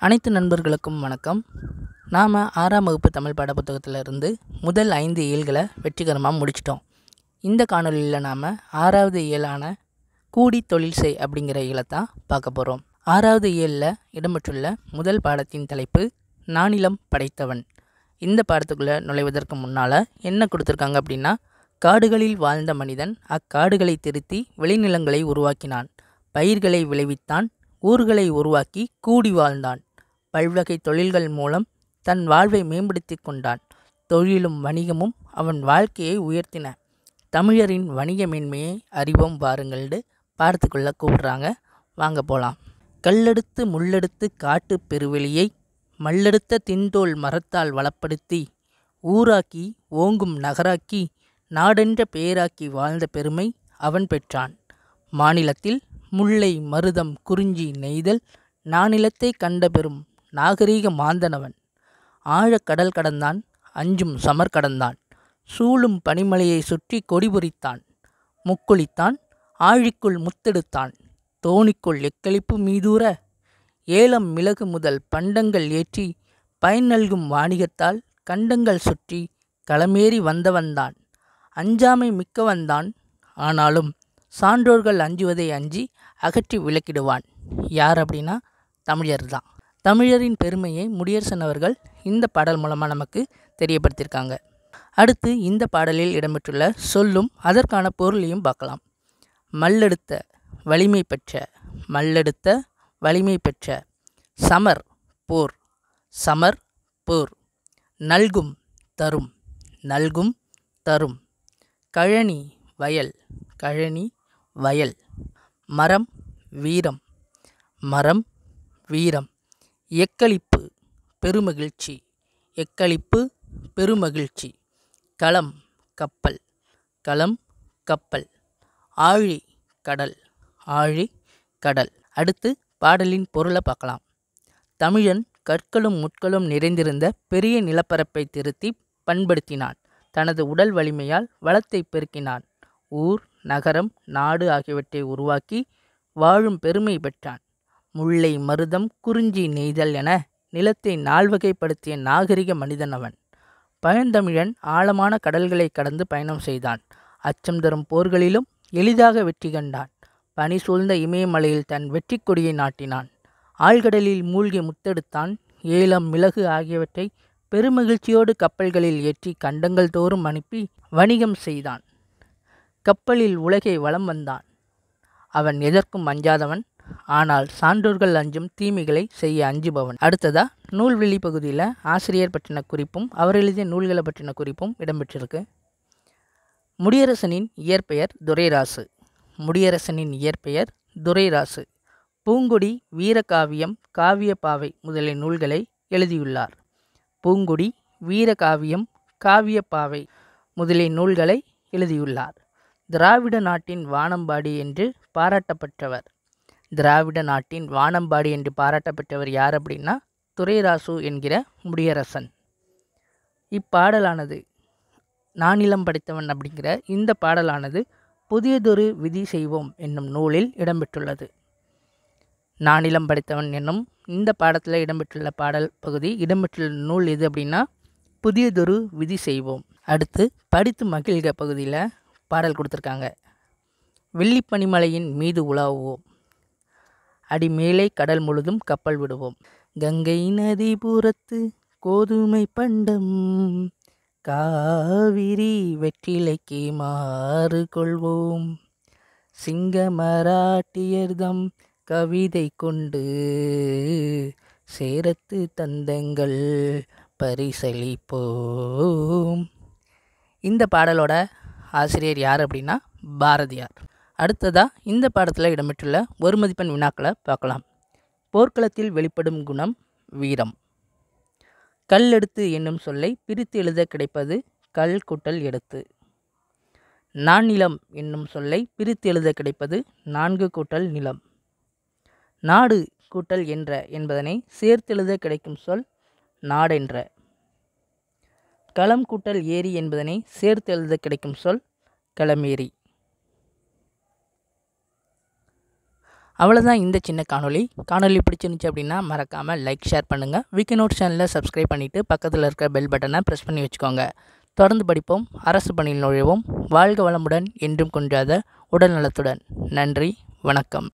அனைத்து நண்பர்களுக்கும் வணக்கம் நாம் ஆறாம் வகுப்பு தமிழ் பாடப்புத்தகத்தில் இருந்து முதல் ஐந்து இயல்களை வெற்றிகரமாக முடிச்சிட்டோம் இந்த காணொலியில் நாம் ஆறாவது இயலான கூடி தொழில் செய் அப்படிங்கிற இயலை தான் பார்க்க போகிறோம் ஆறாவது இயலில் இடம்பெற்றுள்ள முதல் பாடத்தின் தலைப்பு நானிலம் படைத்தவன் இந்த பாடத்துக்குள்ளே நுழைவதற்கு முன்னால் என்ன கொடுத்துருக்காங்க அப்படின்னா காடுகளில் வாழ்ந்த மனிதன் அக்காடுகளை திருத்தி விளைநிலங்களை உருவாக்கினான் பயிர்களை விளைவித்தான் ஊர்களை உருவாக்கி கூடி வாழ்ந்தான் பல்வகை தொழில்கள் மூலம் தன் வாழ்வை மேம்படுத்தி கொண்டான் தொழிலும் வணிகமும் அவன் வாழ்க்கையை உயர்த்தின தமிழரின் வணிக மேன்மையை அறிவோம் வாருங்கள்னு பாடத்துக்குள்ளே கூப்பிடுறாங்க வாங்க போகலாம் கல்லெடுத்து முள்ளெடுத்து காட்டு பெருவெளியை மல்லெடுத்த தின்தோல் மரத்தால் வளப்படுத்தி ஊராக்கி ஓங்கும் நகராக்கி நாடென்ற பெயராக்கி வாழ்ந்த பெருமை அவன் பெற்றான் மாநிலத்தில் முல்லை மருதம் குறிஞ்சி நெய்தல் நானிலத்தை கண்ட பெரும் நாகரீக மாந்தனவன் ஆழக் கடல் கடந்தான் அஞ்சும் சமர் கடந்தான் சூழும் பனிமலையை சுற்றி கொடி பொறித்தான் முக்குளித்தான் ஆழிக்குள் முத்தெடுத்தான் தோணிக்குள் எக்களிப்பு மீதூர ஏலம் மிளகு முதல் பண்டங்கள் ஏற்றி பயன் நல்கும் வாணிகத்தால் கண்டங்கள் சுற்றி களமேறி வந்தவன்தான் அஞ்சாமை மிக்கவன்தான் ஆனாலும் சான்றோர்கள் அஞ்சுவதை அஞ்சி அகற்றி விளக்கிடுவான் யார் அப்படின்னா தமிழர் தான் தமிழரின் பெருமையை முடியரசன் அவர்கள் இந்த பாடல் மூலமாக நமக்கு தெரியப்படுத்தியிருக்காங்க அடுத்து இந்த பாடலில் இடம்பெற்றுள்ள சொல்லும் அதற்கான பொருளையும் பார்க்கலாம் மல்லெடுத்த வலிமை பெற்ற மல்லெடுத்த வலிமை பெற்ற சமர் போர் சமர் போர் நல்கும் தரும் நல்கும் தரும் கழனி வயல் கழனி வயல் மரம் வீரம் மரம் வீரம் எக்களிப்பு பெருமகிழ்ச்சி எக்களிப்பு பெருமகிழ்ச்சி களம் கப்பல் களம் கப்பல் ஆழி கடல் ஆழி கடல் அடுத்து பாடலின் பொருளை பார்க்கலாம் தமிழன் கற்களும் முட்களும் நிறைந்திருந்த பெரிய நிலப்பரப்பை திருத்தி பண்படுத்தினான் தனது உடல் வலிமையால் வளத்தை பெருக்கினான் ஊர் நகரம் நாடு ஆகியவற்றை உருவாக்கி வாழும் பெருமை பெற்றான் முல்லை மருதம் குறிஞ்சி நெய்தல் என நிலத்தை நால்வகைப்படுத்திய நாகரிக மனிதன் அவன் பழந்தமிழன் ஆழமான கடல்களை கடந்து பயணம் செய்தான் அச்சம் தரும் போர்களிலும் எளிதாக வெற்றி கண்டான் பனி சூழ்ந்த இமயமலையில் தன் வெற்றி கொடியை நாட்டினான் ஆழ்கடலில் மூழ்கி முத்தெடுத்தான் ஏலம் மிளகு ஆகியவற்றை பெருமகிழ்ச்சியோடு கப்பல்களில் ஏற்றி கண்டங்கள் தோறும் அனுப்பி வணிகம் செய்தான் கப்பலில் உலகை வலம் வந்தான் அவன் எதற்கும் அஞ்சாதவன் ஆனால் சான்றோர்கள் அஞ்சும் தீமைகளை செய்ய அஞ்சுபவன் அடுத்ததா நூல்வெளி பகுதியில் ஆசிரியர் பற்றின குறிப்பும் அவர் எழுதிய நூல்களை பற்றின குறிப்பும் இடம்பெற்றிருக்கு முடியரசனின் இயற்பெயர் துரைராசு முடியரசனின் இயற்பெயர் துரைராசு பூங்குடி வீரகாவியம் காவியப்பாவை முதலிய நூல்களை எழுதியுள்ளார் பூங்குடி வீரகாவியம் காவியப்பாவை முதலிய நூல்களை எழுதியுள்ளார் திராவிட நாட்டின் வானம்பாடி என்று பாராட்டப்பட்டவர் திராவிட நாட்டின் வானம்பாடி என்று பாராட்டப்பட்டவர் யார் அப்படின்னா துரைராசு என்கிற முடியரசன் இப்பாடலானது நானிலம் படைத்தவன் அப்படிங்கிற இந்த பாடலானது புதியதொரு விதி செய்வோம் என்னும் நூலில் இடம்பெற்றுள்ளது நானிலம் படைத்தவன் என்னும் இந்த பாடத்தில் இடம்பெற்றுள்ள பாடல் பகுதி இடம்பெற்றுள்ள நூல் எது அப்படின்னா புதியதொரு விதி செய்வோம் அடுத்து படித்து மகிழ்க பகுதியில் பாடல் கொடுத்துருக்காங்க வெள்ளிப்பனிமலையின் மீது உலாவுவோம் அடி மேலே கடல் முழுதும் கப்பல் விடுவோம் கங்கை நதி புறத்து கோதுமை பண்டம் காவிரி வெற்றிலைக்கு மாறு கொள்வோம் சிங்க மராட்டியர்தம் கவிதை கொண்டு சேரத்து தந்தங்கள் பரிசளிப்போம் இந்த பாடலோட ஆசிரியர் யார் அப்படின்னா பாரதியார் அடுத்ததாக இந்த பாடத்தில் இடம்பெற்றுள்ள ஒரு மதிப்பெண் வினாக்களை பார்க்கலாம் போர்க்களத்தில் வெளிப்படும் குணம் வீரம் கல் எடுத்து என்னும் சொல்லை பிரித்து எழுத கிடைப்பது கல் கூட்டல் எடுத்து நான்நிலம் என்னும் சொல்லை பிரித்து எழுத கிடைப்பது நான்கு கூட்டல் நிலம் நாடு கூட்டல் என்ற என்பதனை சேர்த்தெழுத கிடைக்கும் சொல் நாடென்ற களம் கூட்டல் ஏரி என்பதனை சேர்த்து எழுத கிடைக்கும் சொல் களமேரி அவ்வளோதான் இந்த சின்ன காணொளி காணொளி பிடிச்சிருந்துச்சு அப்படின்னா மறக்காமல் லைக் ஷேர் பண்ணுங்கள் வீக்கி நோட் சேனலை சப்ஸ்கிரைப் பண்ணிவிட்டு பக்கத்தில் இருக்க பெல் பட்டனை ப்ரெஸ் பண்ணி வச்சுக்கோங்க தொடர்ந்து படிப்போம் அரசு பணியில் நுழைவோம் வாழ்க வளமுடன் என்றும் குன்றாத உடல் நலத்துடன் நன்றி வணக்கம்